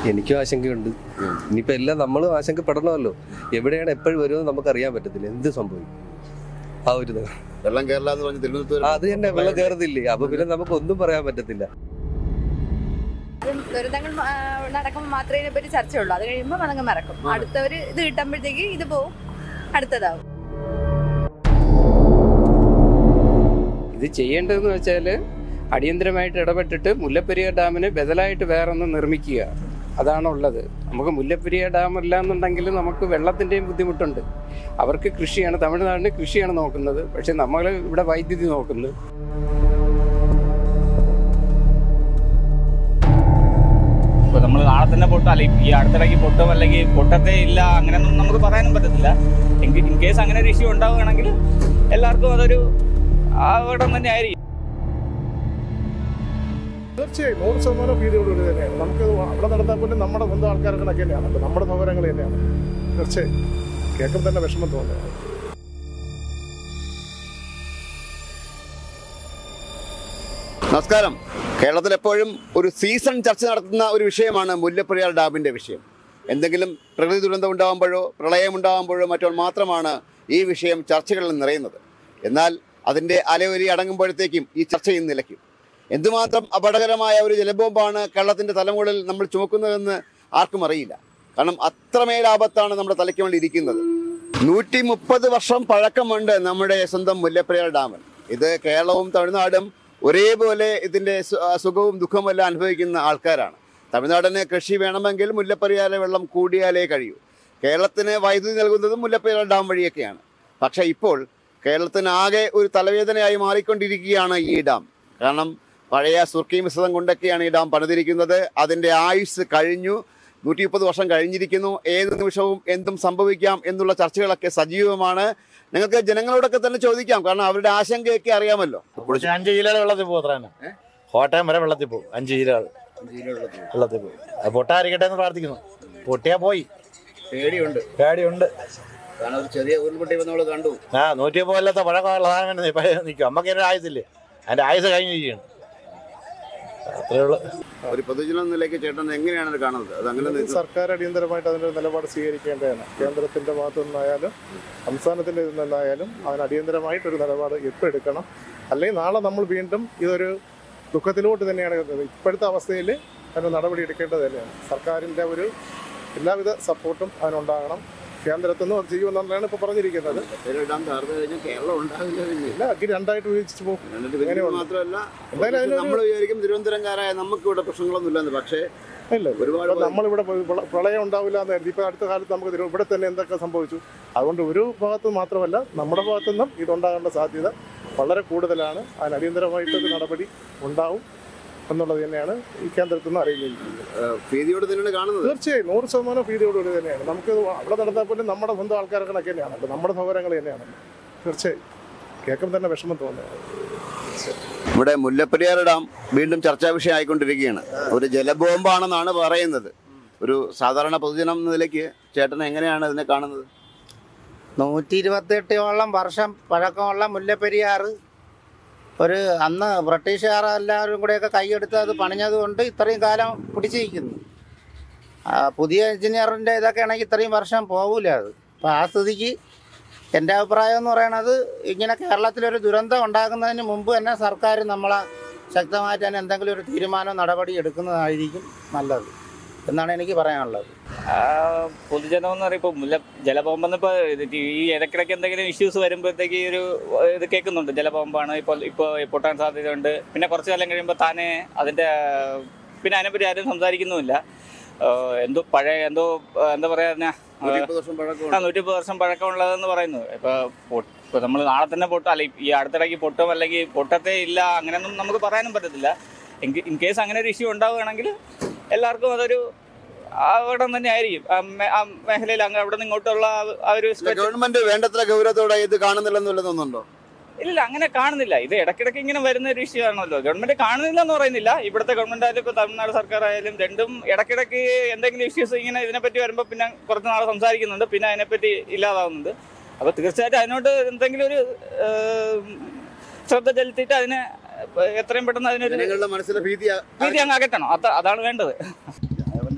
എനിക്കും ആശങ്കയുണ്ട് ഇനിയിപ്പോ എല്ലാം നമ്മളും ആശങ്കപ്പെടണമല്ലോ എവിടെയാണ് എപ്പോഴും വരുമെന്ന് നമുക്ക് അറിയാൻ പറ്റത്തില്ല എന്ത് സംഭവിക്കും ആ ഒരു ഇത്. വെള്ളം കേരള എന്ന് പറഞ്ഞ് തിരുവനന്തപുരം ആ, അത് തന്നെ വെള്ളം കയറുന്നില്ലേ അപ്പൊ പിന്നെ നമുക്ക് ഒന്നും പറയാൻ പറ്റത്തില്ല അതും ദുരിതങ്ങൾ ആ, നടക്കുമ്പോൾ മാത്രമേ ഇതിനെപ്പറ്റി ചർച്ചയുള്ളൂ അത് കഴിയുമ്പോൾ അതങ്ങ് മറക്കും അടുത്തവര് ഇത് കിട്ടുമ്പോഴത്തേക്ക് ഇത് പോവും അടുത്തതാവും ഇത് ചെയ്യേണ്ടതെന്ന് വെച്ചാൽ അടിയന്തരമായിട്ട് ഇടപെട്ടിട്ട് മുല്ലപ്പെരിയാർ ഡാമിന് ബദലായിട്ട് വേറെ ഒന്ന് നിർമ്മിക്കുക അതാണ് ഉള്ളത് നമുക്ക് മുല്ലപ്പെരിയാർ ഡാം ഇല്ല എന്നുണ്ടെങ്കിൽ നമുക്ക് വെള്ളത്തിൻ്റെയും ബുദ്ധിമുട്ടുണ്ട് അവർക്ക് കൃഷിയാണ് തമിഴ്നാടിന് കൃഷിയാണ് നോക്കുന്നത് പക്ഷെ നമ്മൾ ഇവിടെ വൈദ്യുതി നോക്കുന്നത് ഇപ്പൊ നമ്മൾ നാളെ തന്നെ പൊട്ടും അല്ലെങ്കിൽ ഈ അടുത്തിടയ്ക്ക് പൊട്ടും അല്ലെങ്കിൽ പൊട്ടത്തേ ഇല്ല അങ്ങനെയൊന്നും നമുക്ക് പറയാനും പറ്റത്തില്ല എങ്കിൽ ഇൻ കേസ് അങ്ങനെ ഒരു ഇഷ്യൂ ഉണ്ടാവുകയാണെങ്കിൽ എല്ലാവർക്കും അതൊരു അപകടം തന്നെ ആയിരിക്കും തീർച്ചയായും നൂറ് ശതമാനം ഭീതിയോടുകൂടി തന്നെയാണ് നമുക്ക് അവിടെ നടന്നാൽ പോലും നമ്മുടെ സ്വന്തം ആൾക്കാരെ കണക്ക് തന്നെയാണ് അപ്പൊ നമ്മുടെ സൗകര്യങ്ങൾ തന്നെയാണ് തീർച്ചയായും കേൾക്കുമ്പോൾ തന്നെ വിഷമം തോന്നുന്നത് നമസ്കാരം കേരളത്തിൽ എപ്പോഴും ഒരു സീസൺ ചർച്ച നടത്തുന്ന ഒരു വിഷയമാണ് മുല്ലപ്പെരിയാർ ഡാമിന്റെ വിഷയം എന്തെങ്കിലും പ്രകൃതി ദുരന്തം ഉണ്ടാകുമ്പോഴോ പ്രളയം ഉണ്ടാകുമ്പോഴോ മറ്റോ മാത്രമാണ് ഈ വിഷയം ചർച്ചകളിൽ നിറയുന്നത് എന്നാൽ അതിൻ്റെ അലയൊലി അടങ്ങുമ്പോഴത്തേക്കും ഈ ചർച്ചയും നിലയ്ക്കും എന്തുമാത്രം അപകടകരമായ ഒരു ജലബോംബാണ് കേരളത്തിൻ്റെ തലമുകളിൽ നമ്മൾ ചുമക്കുന്നതെന്ന് ആർക്കും അറിയില്ല കാരണം അത്രമേൽ ആപത്താണ് നമ്മുടെ തലയ്ക്ക് വേണ്ടി ഇരിക്കുന്നത് നൂറ്റി മുപ്പത് വർഷം പഴക്കമുണ്ട് നമ്മുടെ സ്വന്തം മുല്ലപ്പെരിയാർ ഡാമിൽ ഇത് കേരളവും തമിഴ്നാടും ഒരേപോലെ ഇതിൻ്റെ സു- ആ സുഖവും ദുഃഖവും എല്ലാം അനുഭവിക്കുന്ന ആൾക്കാരാണ് തമിഴ്നാടിന് കൃഷി വേണമെങ്കിൽ മുല്ലപ്പെരിയാറിലെ വെള്ളം കൂടിയാലേ കഴിയൂ കേരളത്തിന് വൈദ്യുതി നൽകുന്നതും മുല്ലപ്പെരിയാർ ഡാം വഴിയൊക്കെയാണ് പക്ഷേ ഇപ്പോൾ കേരളത്തിന് ആകെ ഒരു തലവേദനയായി മാറിക്കൊണ്ടിരിക്കുകയാണ് ഈ ഡാം കാരണം പഴയ സുർക്കി മിശ്രിതം കൊണ്ടൊക്കെയാണ് ഈ ഡാം പണിതിരിക്കുന്നത് അതിൻ്റെ ആയുസ് കഴിഞ്ഞു നൂറ്റി മുപ്പത് വർഷം കഴിഞ്ഞിരിക്കുന്നു ഏത് നിമിഷവും എന്തും സംഭവിക്കാം എന്നുള്ള ചർച്ചകളൊക്കെ സജീവമാണ് നിങ്ങൾക്ക് ജനങ്ങളോടൊക്കെ തന്നെ ചോദിക്കാം കാരണം അവരുടെ ആശങ്കയൊക്കെ അറിയാമല്ലോ പക്ഷെ അഞ്ച് ജില്ലകൾ വെള്ളത്തിൽ പോകും അത്ര തന്നെ കോട്ടയം വരെ വെള്ളത്തിൽ പോകും അഞ്ച് ജില്ലകൾ വെള്ളത്തിൽ പോകും അത് പൊട്ടായിരിക്കട്ടെ എന്ന് പ്രാർത്ഥിക്കുന്നു പൊട്ടിയാ പോയി പേടിയുണ്ട് പേടിയുണ്ട് കാരണം ഒരു ചെറിയ ഉരുൾപൊട്ടി നമ്മൾ കണ്ടു ആ നൂറ്റി പോലത്തെ പഴക്കമുള്ള സാധനം ഇപ്പം നിൽക്കും അമ്മക്ക് അതിൻ്റെ ആയുസില്ലേ അതിൻ്റെ ആയുസ് കഴിഞ്ഞിരിക്കുകയാണ് അത്രേ ഉള്ളൂ ഒരു പൊതുജന നിലയ്ക്ക് ചേട്ടൻ എങ്ങനെയാണ് ഇത് കാണുന്നത് അത് അങ്ങനെ ഇത് സർക്കാർ അടിയന്തരമായിട്ട് അതിന്റെ നിലപാട് സ്വീകരിക്കേണ്ടതാണ് കേന്ദ്രത്തിന്റെ ഭാഗത്തു നിന്നായാലും സംസ്ഥാനത്തിന്റെ ഇതിൽ നിന്നായാലും അതിന് അടിയന്തരമായിട്ടൊരു നിലപാട് ഇപ്പോൾ എടുക്കണം അല്ലെങ്കിൽ നാളെ നമ്മൾ വീണ്ടും ഇതൊരു ദുഃഖത്തിലോട്ട് തന്നെയാണ് എത്തുന്നത് ഇപ്പോഴത്തെ അവസ്ഥയിൽ അതിന് നടപടി എടുക്കേണ്ടത് തന്നെയാണ് സർക്കാരിന്റെ ഒരു എല്ലാവിധ സപ്പോർട്ടും അതിനുണ്ടാകണം കേന്ദ്രത്തിൽ നിന്ന് അത് ചെയ്യുമെന്നാണ് ഇപ്പോൾ പറഞ്ഞിരിക്കുന്നത് മുല്ലപ്പെരിയാർ ഡാം തകർന്നു കഴിഞ്ഞാൽ കേരളം ഉണ്ടാവില്ല പിന്നെ ഇല്ല അഗ്രി രണ്ടായിട്ട് വിഭജിച്ച് പോകും എന്നിട്ട് പിന്നെ അങ്ങനെയുണ്ട്. മാത്രമല്ല എന്തായാലും അതിനൊരു- നമ്മൾ വിചാരിക്കും തിരുവനന്തപുരംകാരായ നമുക്ക് ഇവിടെ പ്രശ്നങ്ങളൊന്നും ഇല്ലെന്ന് പക്ഷേ ഇല്ല ഒരുപാട് ഇപ്പൊ നമ്മളിവിടെ പോയി പ്ര- പ്രളയം ഉണ്ടാവില്ല എന്ന് കരുതി ഇപ്പൊ അടുത്ത കാലത്ത് നമുക്ക് തിരു- ഇവിടെ തന്നെ എന്തൊക്കെ സംഭവിച്ചു അതുകൊണ്ട് ഒരു ഭാഗത്ത് മാത്രമല്ല നമ്മുടെ ഭാഗത്തു നിന്നും ഇതുണ്ടാകേണ്ട സാധ്യത വളരെ കൂടുതലാണ് അതിന് അടിയന്തരമായിട്ടൊരു നടപടി ഉണ്ടാവും എന്നുള്ളത് തന്നെയാണ് ഈ കേന്ദ്രത്തിൽ നിന്ന് അറിയിക്കുന്നത് ഭീതിയോട് തന്നെയാണ് കാണുന്നത് തീർച്ചയായും നൂറ് ശതമാനം ഭീതിയോടുകൂടി തന്നെയാണ് നമുക്ക് അവിടെ നടന്നാൽ പോലും നമ്മുടെ സ്വന്തം ആൾക്കാരെ കണക്ക് തന്നെയാണ് അപ്പൊ നമ്മുടെ സൗകര്യങ്ങൾ തന്നെയാണ് തീർച്ചയായും കേൾക്കുമ്പോൾ തന്നെ വിഷമം തോന്നുന്നത് ഇവിടെ മുല്ലപ്പെരിയാർ ഡാം വീണ്ടും ചർച്ചാ വിഷയമായിക്കൊണ്ടിരിക്കുകയാണ് ഒരു ജലബോംബാണെന്നാണ് പറയുന്നത് ഒരു സാധാരണ പൊതുജനം എന്ന നിലയ്ക്ക് ചേട്ടൻ എങ്ങനെയാണ് ഇതിനെ കാണുന്നത് നൂറ്റി ഇരുപത്തെട്ടോളം വർഷം പഴക്കമുള്ള മുല്ലപ്പെരിയാറ് ഒരു അന്ന് ബ്രിട്ടീഷുകാർ എല്ലാവരും കൂടെയൊക്കെ കൈയെടുത്ത് അത് പണിഞ്ഞത് കൊണ്ട് ഇത്രയും കാലം പിടിച്ചിരിക്കുന്നു ആ, പുതിയ എഞ്ചിനീയറിൻ്റെ ഇതൊക്കെ ആണെങ്കിൽ ഇത്രയും വർഷം പോകില്ല അത് അപ്പോൾ ആ സ്ഥിതിക്ക് എൻ്റെ അഭിപ്രായം എന്ന് പറയണത് ഇങ്ങനെ കേരളത്തിലൊരു ദുരന്തം ഉണ്ടാകുന്നതിന് മുമ്പ് തന്നെ സർക്കാർ നമ്മളെ ശക്തമായിട്ട് തന്നെ എന്തെങ്കിലും ഒരു തീരുമാനം നടപടി എടുക്കുന്നതായിരിക്കും നല്ലത് എന്നാണ് എനിക്ക് പറയാനുള്ളത് ആ, പൊതുജനം എന്ന് പറയുമ്പോൾ മുല്ല ജലബോംബെന്ന് ഇപ്പോൾ ഈ ഇടയ്ക്കിടയ്ക്ക് എന്തെങ്കിലും ഇഷ്യൂസ് വരുമ്പോഴത്തേക്ക് ഒരു ഇത് കേൾക്കുന്നുണ്ട് ജലബോംബാണ് ഇപ്പോൾ ഇപ്പോൾ പൊട്ടാൻ സാധ്യതയുണ്ട് പിന്നെ കുറച്ച് കാലം കഴിയുമ്പോൾ താനെ അതിൻ്റെ പിന്നെ അതിനെപ്പറ്റി ആരും സംസാരിക്കുന്നുമില്ല ആ, എന്തോ പഴയ എന്തോ ആ, എന്താ പറയുക നൂറ്റിമുപ്പത് വർഷം പഴക്കമുണ്ട് ആ നൂറ്റിപ്പത് വർഷം പഴക്കമുള്ളതെന്ന് പറയുന്നു ഇപ്പോൾ ഇപ്പോൾ നമ്മൾ നാളെ തന്നെ പൊട്ടും അല്ലെങ്കിൽ ഈ അടുത്തിടയ്ക്ക് പൊട്ടും അല്ലെങ്കിൽ പൊട്ടത്തേ ഇല്ല അങ്ങനെയൊന്നും നമുക്ക് പറയാനും പറ്റത്തില്ല എങ്കിൽ ഇൻ കേസ് അങ്ങനെ ഒരു ഇഷ്യൂ ഉണ്ടാവുകയാണെങ്കിൽ എല്ലാവർക്കും അതൊരു അപകടം തന്നെ ആയിരിക്കും ആ മേ- ആ മേഖലയിൽ അങ്ങ് അവിടെ നിന്ന് ഇങ്ങോട്ടുള്ള ആ- ആ ഒരു ഇല്ല, stretch- ഗവൺമെന്റ് വേണ്ടത്ര ഗൗരവത്തോടെ ഇത് കാണുന്നില്ലെന്ന് വല്ലതും തോന്നുന്നുണ്ടോ ഇല്ല അങ്ങനെ കാണുന്നില്ല ഇത് ഇടയ്ക്കിടയ്ക്ക് ഇങ്ങനെ വരുന്ന ഒരു ഇഷ്യൂ ആണല്ലോ ഗവൺമെന്റ് കാണുന്നില്ല എന്ന് പറയുന്നില്ല ഇവിടുത്തെ ഗവൺമെന്റ് ആയാലും ഇപ്പോൾ തമിഴ്നാട് സർക്കാർ ആയാലും രണ്ടും ഇടയ്ക്കിടയ്ക്ക് എന്തെങ്കിലും ഇഷ്യൂസ് ഇങ്ങനെ ഇതിനെപ്പറ്റി വരുമ്പോൾ പിന്നെ കുറച്ച് നാൾ സംസാരിക്കുന്നുണ്ട് പിന്നെ അതിനെപ്പറ്റി ഇല്ലാതാവുന്നുണ്ട് അപ്പോൾ തീർച്ചയായിട്ടും അതിനോട് എന്തെങ്കിലും ഒരു ഏഹ്, ശ്രദ്ധ ചെലുത്തിയിട്ട് അതിനെ എത്രയും പെട്ടെന്ന് അതിനൊരു ജനങ്ങളുടെ മനസ്സിലെ ഭീതി ഭീതി അങ്ങ് അകറ്റണം അത് അതാണ് വേണ്ടത്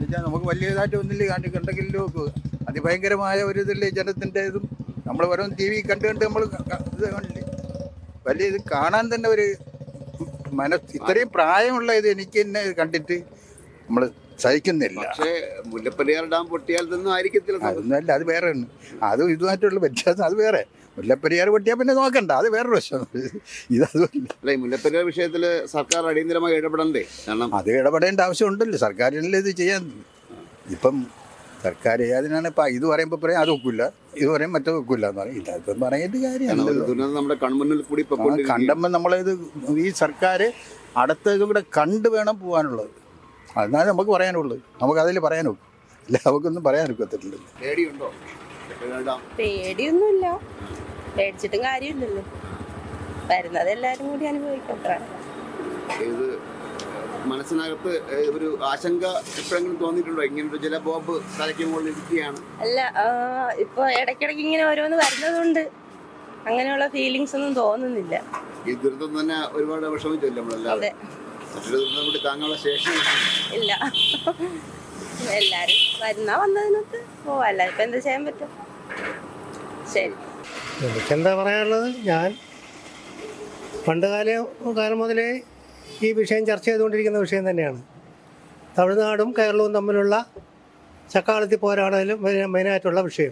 വെച്ചാൽ നമുക്ക് വലിയതായിട്ട് ഒന്നില്ല കണ്ടിട്ടുണ്ടെങ്കിലും അതിഭയങ്കരമായ ഒരു ഇതില്ലേ ജനത്തിൻ്റെ ഇതും നമ്മൾ ഓരോ ടി വി കണ്ട് കണ്ട് നമ്മൾ ഇത് കണ്ടില്ലേ വലിയ ഇത് കാണാൻ തന്നെ ഒരു മനസ് ഇത്രയും പ്രായമുള്ള ഇത് എനിക്ക് തന്നെ കണ്ടിട്ട് നമ്മൾ സഹിക്കുന്നില്ല പക്ഷേ മുല്ലപ്പെരിയാർ ഡാം പൊട്ടിയാൽ ഇതൊന്നും ആയിരിക്കത്തില്ല സംഭവം. അതൊന്നുമല്ല അത് വേറെ ആണ് അതും ഇതുമായിട്ടുള്ള വ്യത്യാസം അത് വേറെ മുല്ലപ്പെരിയാർ പൊട്ടിയാൽ പിന്നെ നോക്കണ്ട അത് വേറൊരു വശം ഇതതുമല്ല അല്ല ഈ മുല്ലപ്പെരിയാർ വിഷയത്തിൽ സർക്കാർ അടിയന്തരമായി ഇടപെടണ്ടേ കാരണം അത് ഇടപെടേണ്ട ആവശ്യമുണ്ടല്ലോ സർക്കാരിനല്ലേ ഇത് ചെയ്യാൻ ഇപ്പം സർക്കാർ ഏതിനാണ് ഇപ്പം ഇത് പറയുമ്പോൾ പറയും അത് ഒക്കില്ല ഇത് പറയും മറ്റേ ഒക്കില്ല എന്ന് പറയും ഇതൊക്കെ പറഞ്ഞിട്ട് കാരണം ഒരു കാര്യമല്ലല്ലോ ദുരന്തം നമ്മുടെ കൺമുന്നിൽ കൂടി ഇപ്പൊ ആ, കൊണ്ടിരിക്കുകയാണ്. കണ്ടപ്പോൾ നമ്മളിത് ഈ സർക്കാർ അടുത്ത ഇതും കൂടെ കണ്ടു വേണം പോകാനുള്ളത് അതാണ് നമുക്ക് പറയാനുള്ളത് നമുക്ക് അതിൽ പറയാനൊക്കും അല്ല നമുക്കൊന്നും പറയാൻ ഒക്കത്തില്ല പേടിയുണ്ടോ മുല്ലപ്പെരിയാർ ഡാം പേടിയൊന്നുമില്ല പേടിച്ചിട്ടും കാര്യമില്ലല്ലോ വരുന്നത് എല്ലാവരും കൂടി അനുഭവിക്കട്ടെ ഇത് മനസ്സിനകത്ത് ഏഹ്, ഒരു ആശങ്ക എപ്പോഴെങ്കിലും തോന്നിയിട്ടുണ്ടോ ഇങ്ങനൊരു ജല ബോംബ് തലയ്ക്ക് മുകളിൽ ഇരിക്കുകയാണ് അല്ല ആ, ഇപ്പൊ ഇടയ്ക്കിടയ്ക്ക് ഇങ്ങനെ ഓരോന്ന് വരുന്നതുകൊണ്ട് അങ്ങനെയുള്ള ഫീലിങ്സ് ഒന്നും തോന്നുന്നില്ല ഈ ദുരന്തം തന്നെ ഒരുപാട് വിഷമിച്ചല്ലോ നമ്മളെല്ലാവരും അതെ മറ്റൊരു ദുരന്തം കൂടി താങ്ങാനുള്ള ശേഷി ഇല്ല എല്ലാരും വരുന്ന വന്നതിനകത്ത് പോവല്ല ഇപ്പൊ എന്താ ചെയ്യാൻ പറ്റും ശരി എനിക്കെന്താ പറയാനുള്ളത് ഞാൻ പണ്ട് കാല കാലം മുതലേ ഈ വിഷയം ചർച്ച ചെയ്തുകൊണ്ടിരിക്കുന്ന വിഷയം തന്നെയാണ് തമിഴ്നാടും കേരളവും തമ്മിലുള്ള ചക്കാളത്തി പോരാടലും മെയിൻ- മെയിനായിട്ടുള്ള വിഷയം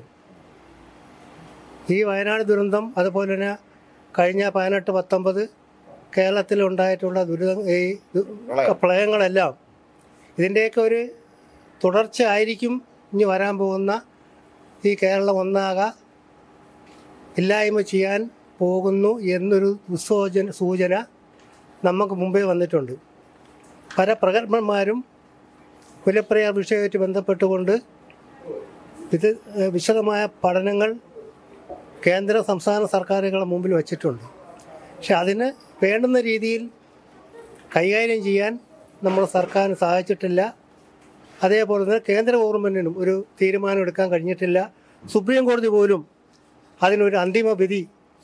ഈ വയനാട് ദുരന്തം അതുപോലെ തന്നെ കഴിഞ്ഞ പതിനെട്ട് പത്തൊമ്പത് കേരളത്തിലുണ്ടായിട്ടുള്ള ദുരിത ഈ ദു- പ്രളയങ്ങളെല്ലാം ഇതിൻ്റെയൊക്കെ ഒരു തുടർച്ച ആയിരിക്കും ഇനി വരാൻ പോകുന്ന ഈ കേരളം ഒന്നാകെ ഇല്ലായ്മ ചെയ്യാൻ പോകുന്നു എന്നൊരു ദുസ്സൂചന സൂചന നമുക്ക് മുമ്പേ വന്നിട്ടുണ്ട് പല പ്രഗത്ഭന്മാരും മുല്ലപ്രയാർ വിഷയമായിട്ട് ബന്ധപ്പെട്ടുകൊണ്ട് ഇത് ഏഹ്, വിശദമായ പഠനങ്ങൾ കേന്ദ്ര സംസ്ഥാന സർക്കാരുകളുടെ മുമ്പിൽ വച്ചിട്ടുണ്ട് പക്ഷെ അതിന് വേണ്ടുന്ന രീതിയിൽ കൈകാര്യം ചെയ്യാൻ നമ്മുടെ സർക്കാരിന് സാധിച്ചിട്ടില്ല അതേപോലെ തന്നെ കേന്ദ്ര ഗവൺമെൻറ്റിനും ഒരു തീരുമാനം എടുക്കാൻ കഴിഞ്ഞിട്ടില്ല സുപ്രീം കോടതി പോലും അതിനൊരു അന്തിമ വിധി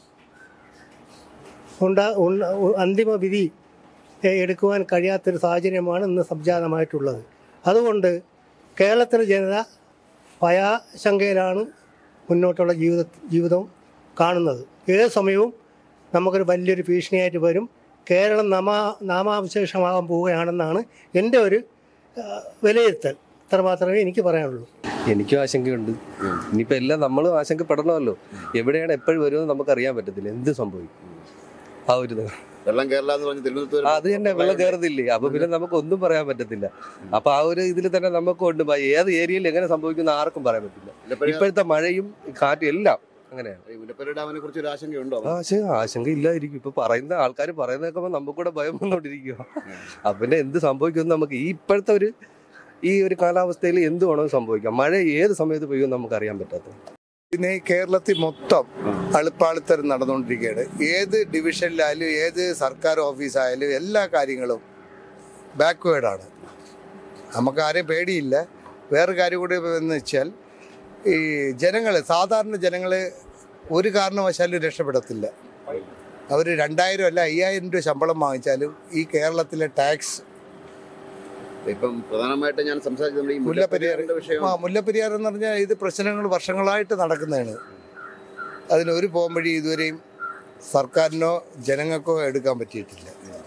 ഉണ്ടാ ഉണ്ട- ഉ- അന്തിമ വിധി എ, എടുക്കുവാൻ കഴിയാത്തൊരു സാഹചര്യമാണ് ഇന്ന് സംജാതമായിട്ടുള്ളത് അതുകൊണ്ട് കേരളത്തിലെ ജനത ഭയാശങ്കയിലാണ് മുന്നോട്ടുള്ള ജീവിത ജീവിതം കാണുന്നത് ഏത് സമയവും നമുക്കൊരു വലിയൊരു ഭീഷണിയായിട്ട് വരും കേരളം നാമാ നാമാവശേഷമാകാൻ പോവുകയാണെന്നാണ് എൻ്റെ ഒരു ആ, വിലയിരുത്തൽ ഇത്ര മാത്രമേ എനിക്ക് പറയാനുള്ളൂ എനിക്കും ആശങ്കയുണ്ട് ഇനിയിപ്പോൾ എല്ലാം നമ്മളും ആശങ്കപ്പെടണമല്ലോ എവിടെയാണ് എപ്പോഴും വരുമെന്ന് നമുക്ക് അറിയാൻ പറ്റത്തില്ല എന്ത് സംഭവിക്കും ആ ഒരു ഇത്. വെള്ളം കേരള എന്ന് പറഞ്ഞ് തിരുവനന്തപുരം ആ, അത് തന്നെ വെള്ളം കയറുന്നില്ലേ അപ്പൊ പിന്നെ നമുക്ക് ഒന്നും പറയാൻ പറ്റത്തില്ല അപ്പൊ ആ ഒരു ഇതിൽ തന്നെ നമുക്ക് ഉണ്ട് ഭയ- ഏത് ഏരിയയിൽ എങ്ങനെ സംഭവിക്കുന്ന ആർക്കും പറയാൻ പറ്റില്ല മുല്ലപ്പെരിയാർ ഇപ്പോഴത്തെ മഴയും കാറ്റും എല്ലാം അങ്ങനെയാണ് ഈ മുല്ലപ്പെരിയാർ ഡാമിനെ കുറിച്ച് ഒരു ആശങ്കയുണ്ടോ ആശങ്ക ആശങ്ക ഇല്ലായിരിക്കും ഇപ്പൊ പറയുന്ന ആൾക്കാർ പറയുന്ന കേൾക്കുമ്പോൾ നമുക്ക് കൂടെ ഭയം വന്നോണ്ടിരിക്കുക അപ്പൊ പിന്നെ എന്ത് സംഭവിക്കുമെന്ന് നമുക്ക് ഈ ഇപ്പോഴത്തെ ഒരു ഈ ഒരു കാലാവസ്ഥയിൽ എന്ത് വേണമെന്ന് സംഭവിക്കാം മഴ ഏത് സമയത്ത് പെയ്യുമെന്ന് നമുക്ക് അറിയാൻ പറ്റാത്തത് പിന്നെ ഈ കേരളത്തിൽ മൊത്തം അളുപ്പാളുത്തരം നടന്നുകൊണ്ടിരിക്കുകയാണ് ഏത് ഡിവിഷനിലായാലും ഏത് സർക്കാർ ഓഫീസായാലും എല്ലാ കാര്യങ്ങളും ബാക്ക്വേഡാണ് നമുക്ക് ആരെയും പേടിയില്ല വേറെ കാര്യം കൂടി എന്ന് വെച്ചാൽ ഈ ജനങ്ങൾ സാധാരണ ജനങ്ങൾ ഒരു കാരണവശാലും രക്ഷപ്പെടത്തില്ല അവർ രണ്ടായിരം അല്ല അയ്യായിരം രൂപ ശമ്പളം വാങ്ങിച്ചാലും ഈ കേരളത്തിലെ ടാക്സ് ഇപ്പം പ്രധാനമായിട്ട് ഞാൻ സംസാരിച്ചത് നമ്മുടെ ഈ മുല്ലപ്പെരിയാർ മുല്ലപ്പെരിയാറിന്റെ വിഷയം ആ മുല്ലപ്പെരിയാർ എന്ന് പറഞ്ഞാൽ ഇത് പ്രശ്നങ്ങൾ വർഷങ്ങളായിട്ട് നടക്കുന്നതാണ് അതിലൊരു പോംവഴി ഇതുവരെയും സർക്കാരിനോ ജനങ്ങൾക്കോ എടുക്കാൻ പറ്റിയിട്ടില്ല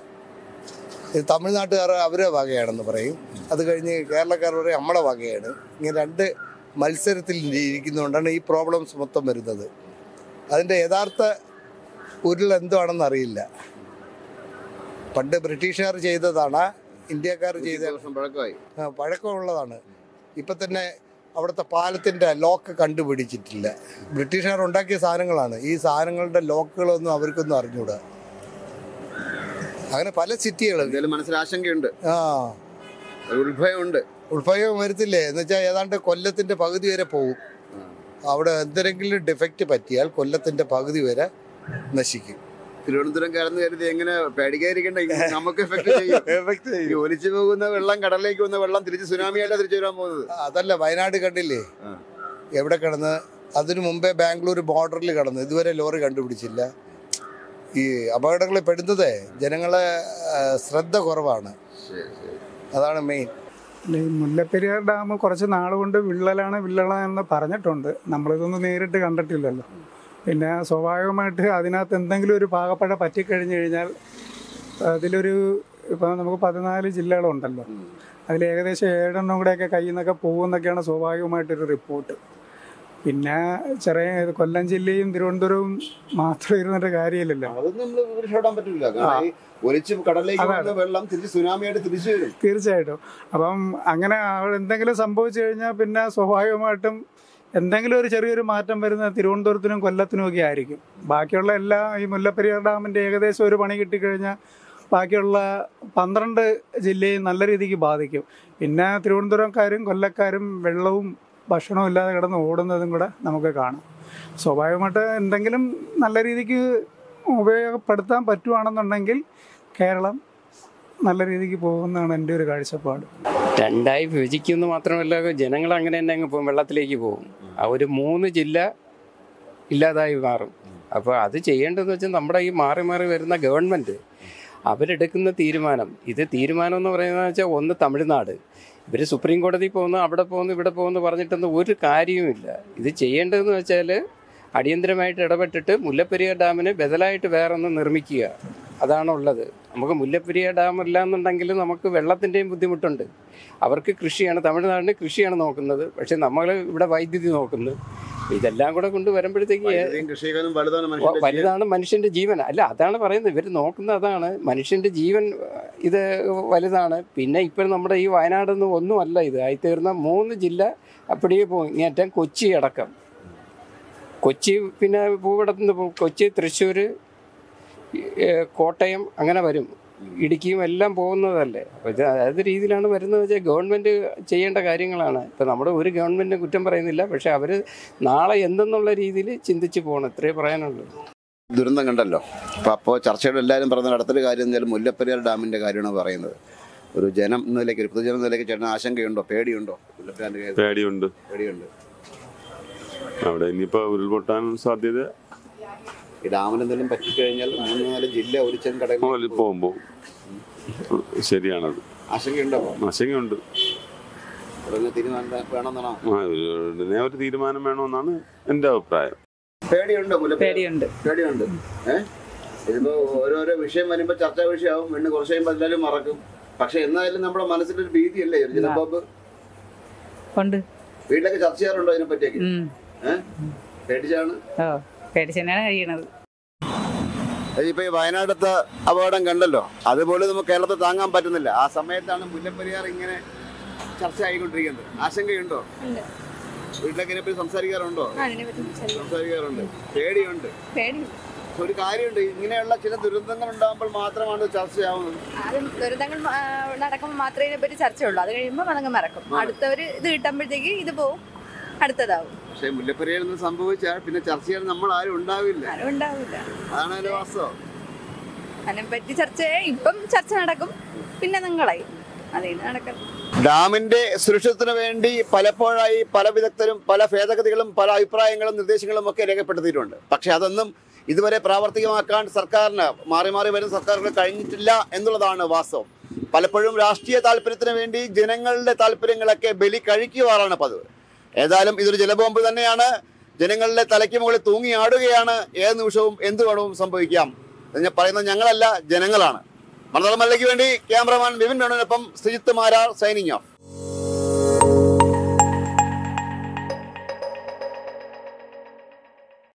ഇത് തമിഴ്നാട്ടുകാർ അവരെ വകയാണെന്ന് പറയും അത് കഴിഞ്ഞ് കേരളക്കാർ പറയും നമ്മളെ വകയാണ് ഇങ്ങനെ രണ്ട് മത്സരത്തിൽ ഇരിക്കുന്നതുകൊണ്ടാണ് ഈ പ്രോബ്ലംസ് മൊത്തം വരുന്നത് അതിൻ്റെ യഥാർത്ഥ ഉരുൾ എന്താണെന്ന് അറിയില്ല പണ്ട് ബ്രിട്ടീഷുകാർ ചെയ്തതാണ് ഇന്ത്യക്കാർ ചെയ്ത വർഷം പഴക്കമായി ആ, പഴക്കമുള്ളതാണ് ഇപ്പം തന്നെ അവിടുത്തെ പാലത്തിൻ്റെ ലോക്ക് കണ്ടുപിടിച്ചിട്ടില്ല ബ്രിട്ടീഷുകാർ ഉണ്ടാക്കിയ സാധനങ്ങളാണ് ഈ സാധനങ്ങളുടെ ലോക്കുകളൊന്നും അവർക്കൊന്നും അറിഞ്ഞൂടാ അങ്ങനെ പല സിറ്റികൾ എന്തായാലും മനസ്സിൽ ആശങ്കയുണ്ട് ആ ഒരു ഉത്ഭയമുണ്ട് ഉൾഭയം വരത്തില്ലേ എന്ന് വെച്ചാൽ ഏതാണ്ട് കൊല്ലത്തിൻ്റെ പകുതി വരെ പോകും അവിടെ എന്തെങ്കിലും ഡിഫക്റ്റ് പറ്റിയാൽ കൊല്ലത്തിൻ്റെ പകുതി വരെ നശിക്കും തിരുവനന്തപുരം കടന്നു കരുതി എങ്ങനെ പേടിക്കാതിരിക്കണ്ട ഇങ്ങ് നമുക്ക് എഫക്ട് ചെയ്യും ഈ ഒലിച്ചു പോകുന്ന വെള്ളം കടലിലേക്ക് വന്ന വെള്ളം തിരിച്ച് സുനാമിയായിട്ടാണ് തിരിച്ചു വരാൻ പോകുന്നത് അതല്ല വയനാട് കണ്ടില്ലേ ആ. എവിടെ കിടന്ന് അതിനു മുമ്പേ ബാംഗ്ലൂർ ബോർഡറിൽ കിടന്നു ഇതുവരെ ലോറി കണ്ടുപിടിച്ചില്ല ഈ അപകടങ്ങളിൽ പെടുന്നത് ജനങ്ങളെ ആ, ശ്രദ്ധ കുറവാണ് ശരി ശരി അതാണ് മെയിൻ ഈ മുല്ലപ്പെരിയാർ ഡാം കുറച്ച് നാളുകൊണ്ട് വിള്ളലാണ് വിള്ളലാണ് എന്ന് പറഞ്ഞിട്ടുണ്ട് നമ്മളിതൊന്നും നേരിട്ട് കണ്ടിട്ടില്ലല്ലോ പിന്നെ സ്വാഭാവികമായിട്ട് അതിനകത്ത് എന്തെങ്കിലും ഒരു പാകപ്പഴ പറ്റിക്കഴിഞ്ഞ് കഴിഞ്ഞാൽ അതിലൊരു ഇപ്പോൾ നമുക്ക് പതിനാല് ജില്ലകളുണ്ടല്ലോ അതിൽ ഏകദേശം ഏഴെണ്ണം കൂടെയൊക്കെ കയ്യിൽ നിന്നൊക്കെ പോകുമെന്നൊക്കെയാണ് സ്വാഭാവികമായിട്ടൊരു റിപ്പോർട്ട് പിന്നെ ചെറിയ കൊല്ലം ജില്ലയും തിരുവനന്തപുരവും മാത്രം ഇരുന്നിട്ട് കാര്യമില്ലല്ലോ അതൊന്നും നമ്മൾ രക്ഷപ്പെടാൻ പറ്റില്ല കാരണം ഈ ഒലിച്ച് കടലിലേക്ക് അതാണ്. പോകുന്ന വെള്ളം തിരിച്ച് സുനാമിയായിട്ട് തിരിച്ചു വരും തീർച്ചയായിട്ടും അപ്പം അങ്ങനെ അവിടെ എന്തെങ്കിലും സംഭവിച്ചു കഴിഞ്ഞാൽ പിന്നെ സ്വാഭാവികമായിട്ടും എന്തെങ്കിലും ഒരു ചെറിയൊരു മാറ്റം വരുന്ന തിരുവനന്തപുരത്തിനും കൊല്ലത്തിനും ഒക്കെ ആയിരിക്കും ബാക്കിയുള്ള എല്ലാ ഈ മുല്ലപ്പെരിയാർ ഡാമിൻ്റെ ഏകദേശം ഒരു പണി കിട്ടിക്കഴിഞ്ഞാൽ ബാക്കിയുള്ള പന്ത്രണ്ട് ജില്ലയും നല്ല രീതിക്ക് ബാധിക്കും പിന്നെ തിരുവനന്തപുരംകാരും കൊല്ലക്കാരും വെള്ളവും ഭക്ഷണവും ഇല്ലാതെ കിടന്ന് ഓടുന്നതും കൂടെ നമുക്ക് കാണാം സ്വാഭാവികമായിട്ട് എന്തെങ്കിലും നല്ല രീതിക്ക് ഉപയോഗപ്പെടുത്താൻ പറ്റുവാണെന്നുണ്ടെങ്കിൽ കേരളം നല്ല രീതിക്ക് പോകുന്നതാണ് എൻ്റെ ഒരു കാഴ്ചപ്പാട് രണ്ടായി വിഭജിക്കുമെന്ന് മാത്രമല്ല ജനങ്ങൾ അങ്ങനെ തന്നെ അങ്ങ് പോകും വെള്ളത്തിലേക്ക് പോകും ആ ഒരു മൂന്ന് ജില്ല ഇല്ലാതായി മാറും അപ്പോൾ അത് ചെയ്യേണ്ടതെന്ന് വെച്ചാൽ നമ്മുടെ ഈ മാറി മാറി വരുന്ന ഗവൺമെൻറ് അവരെടുക്കുന്ന തീരുമാനം ഇത് തീരുമാനം എന്ന് പറയുന്നത് വെച്ചാൽ ഒന്ന് തമിഴ്നാട് ഇവർ സുപ്രീം കോടതി പോകുന്നു അവിടെ പോകുന്നു ഇവിടെ പോകുന്നു പറഞ്ഞിട്ടൊന്നും ഒരു കാര്യവുമില്ല ഇത് ചെയ്യേണ്ടതെന്ന് വെച്ചാൽ അടിയന്തരമായിട്ട് ഇടപെട്ടിട്ട് മുല്ലപ്പെരിയാർ ഡാമിന് ബദലായിട്ട് വേറൊന്ന് നിർമ്മിക്കുക അതാണുള്ളത് നമുക്ക് മുല്ലപ്പെരിയാർ ഡാം ഇല്ല എന്നുണ്ടെങ്കിൽ നമുക്ക് വെള്ളത്തിൻ്റെയും ബുദ്ധിമുട്ടുണ്ട് അവർക്ക് കൃഷിയാണ് തമിഴ്നാടിന് കൃഷിയാണ് നോക്കുന്നത് പക്ഷെ നമ്മൾ ഇവിടെ വൈദ്യുതി നോക്കുന്നു ഇതെല്ലാം കൂടെ കൊണ്ട് വരുമ്പോഴത്തേക്ക് വൈദ്യുതിയും കൃഷിക്കാനും വലുതാണ് വ- മനുഷ്യന്റെ വലുതാണ് മനുഷ്യന്റെ ജീവൻ അല്ല അതാണ് പറയുന്നത് ഇവർ നോക്കുന്ന അതാണ് മനുഷ്യന്റെ ജീവൻ അഹ്, ഇത് വലുതാണ് പിന്നെ ഇപ്പം നമ്മുടെ ഈ വയനാടൊന്നും ഒന്നുമല്ല ഇത് ആയിത്തീർന്ന മൂന്ന് ജില്ല അപ്പടിയേ പോകും ഇങ്ങേറ്റം കൊച്ചി അടക്കം കൊച്ചി പിന്നെ ഭൂപടത്തുനിന്ന് പോകും കൊച്ചി തൃശ്ശൂർ കോട്ടയം അങ്ങനെ വരും ഇടുക്കിയും എല്ലാം പോകുന്നതല്ലേ അപ്പോൾ ഇത് ഏത് രീതിയിലാണ് വരുന്നത് വെച്ചാൽ ഗവൺമെൻറ് ചെയ്യേണ്ട കാര്യങ്ങളാണ് ഇപ്പം നമ്മുടെ ഒരു ഗവൺമെൻറ്റിനെ കുറ്റം പറയുന്നില്ല പക്ഷേ അവർ നാളെ എന്തെന്നുള്ള രീതിയിൽ ചിന്തിച്ച് പോകണം ഇത്രേ പറയാനുള്ളൂ ദുരന്തം കണ്ടല്ലോ അപ്പൊ അപ്പോൾ ചർച്ചയുടെ എല്ലാവരും പറഞ്ഞ അടുത്തൊരു കാര്യം എന്തായാലും മുല്ലപ്പെരിയാർ ഡാമിന്റെ കാര്യമാണ് പറയുന്നത് ഒരു ജനം എന്ന നിലയ്ക്ക് ഒരു പൊതുജനം എന്ന നിലയ്ക്ക് ചേട്ടൻ ആശങ്കയുണ്ടോ പേടിയുണ്ടോ മുല്ലപ്പെരിയാറിന്റെ കാര്യത്തിൽ? പേടിയുണ്ട് പേടിയുണ്ട് അവിടെ ഇനിയിപ്പോ ഉരുൾപൊട്ടാൻ സാധ്യത ഈ ഡാമിന് എന്തെങ്കിലും പറ്റിക്കഴിഞ്ഞാൽ മൂന്ന് നാല് ജില്ല ഒലിച്ചും കടയിൽ പോകുമ്പോ ശരിയാണത് ആശങ്കയുണ്ടോ ആശങ്കയുണ്ട് ഉടനെ തീരുമാനം വേണമെന്നാണോ ആ, ഒരു- ഉടനെ ഒരു തീരുമാനം വേണമെന്നാണ് എൻ്റെ അഭിപ്രായം പേടിയുണ്ടോ മുല്ലപ്പെരിയാർ പേടിയുണ്ട് പേടിയുണ്ട് ഏഹ് ഇതിപ്പോ ഓരോരോ വിഷയം വരുമ്പോ ചർച്ചാ വിഷയമാവും വീണ്ടും കുറച്ച് കഴിയുമ്പോൾ എല്ലാവരും മറക്കും പക്ഷെ എന്നാലും നമ്മുടെ മനസ്സിന്റെ ഒരു ഭീതിയല്ലേ ഒരു ജലബോബ് ഉണ്ട് വീട്ടിലൊക്കെ ചർച്ച ചെയ്യാറുണ്ടോ ഇതിനെ പറ്റിയൊക്കെ ഉം. ഏഹ് പേടിച്ചാണ് ഓ പേടിച്ച് തന്നെയാണ് കഴിയണത് ഇപ്പൊ ഈ വയനാടത്തെ അപകടം കണ്ടല്ലോ അതുപോലെ നമുക്ക് കേരളത്തിൽ താങ്ങാൻ പറ്റുന്നില്ല ആ സമയത്താണ് മുല്ലപ്പെരിയാർ ഇങ്ങനെ ചർച്ച ആയിക്കൊണ്ടിരിക്കുന്നത് ആശങ്കയുണ്ടോ ഉണ്ട്. വീട്ടിലൊക്കെ ഇതിനെപ്പറ്റി സംസാരിക്കാറുണ്ടോ അതിനെപ്പറ്റി സംസാരിക്കാം. സംസാരിക്കാറുണ്ട് പേടിയുണ്ട് പേടിയില്ല ഒരു കാര്യമുണ്ട് ഇങ്ങനെയുള്ള ചില ദുരന്തങ്ങൾ ഉണ്ടാകുമ്പോൾ മാത്രമാണ് ഇത് ചർച്ചയാവുന്നത് ആദ്യം ദുരിതങ്ങൾ ആ, നടക്കുമ്പോൾ മാത്രമേ ഇതിനെപ്പറ്റി ചർച്ചയുള്ളൂ അത് കഴിയുമ്പോൾ അതങ്ങ് മറക്കും അടുത്തവർ ഇത് കിട്ടുമ്പോഴത്തേക്ക് ഇത് പോവും അടുത്തതാവും പക്ഷേ മുല്ലപ്പെരിയാർ എന്ന് സംഭവിച്ചാൽ പിന്നെ ചർച്ച ചെയ്യാൻ നമ്മൾ ആരും ഉണ്ടാവില്ല ആരും ഉണ്ടാവില്ല അതാണ് അതിന്റെ വാസ്തവം അതിനെപ്പറ്റി ചർച്ച ഇപ്പം ചർച്ച നടക്കും പിന്നെ നിങ്ങളായി അതിന് നടക്കും ഡാമിന്റെ സുരക്ഷിതത്തിന് വേണ്ടി പലപ്പോഴായി പല വിദഗ്ധരും പല ഭേദഗതികളും പല അഭിപ്രായങ്ങളും നിർദ്ദേശങ്ങളും ഒക്കെ രേഖപ്പെടുത്തിയിട്ടുണ്ട് പക്ഷെ അതൊന്നും ഇതുവരെ പ്രാവർത്തികമാക്കാൻ സർക്കാരിന് മാറി മാറി വരുന്ന സർക്കാരുകൾ കഴിഞ്ഞിട്ടില്ല എന്നുള്ളതാണ് വാസ്തവം പലപ്പോഴും രാഷ്ട്രീയ താല്പര്യത്തിന് വേണ്ടി ജനങ്ങളുടെ താല്പര്യങ്ങളൊക്കെ ബലി കഴിക്കുവാറാണ് പതിവ് ഏതായാലും ഇതൊരു ജലബോംബ് തന്നെയാണ് ജനങ്ങളുടെ തലയ്ക്ക് മുകളിൽ തൂങ്ങിയാടുകയാണ് ഏത് നിമിഷവും എന്ത് വേണവും സംഭവിക്കാം എന്ന് പറയുന്നത് ഞങ്ങളല്ല ജനങ്ങളാണ് മലയാളം മല്ലയ്ക്ക് വേണ്ടി ക്യാമറമാൻ വിപിൻ വേണുവിനൊപ്പം ശ്രീജിത്ത് മാരാർ സൈനിങ് ഓഫ്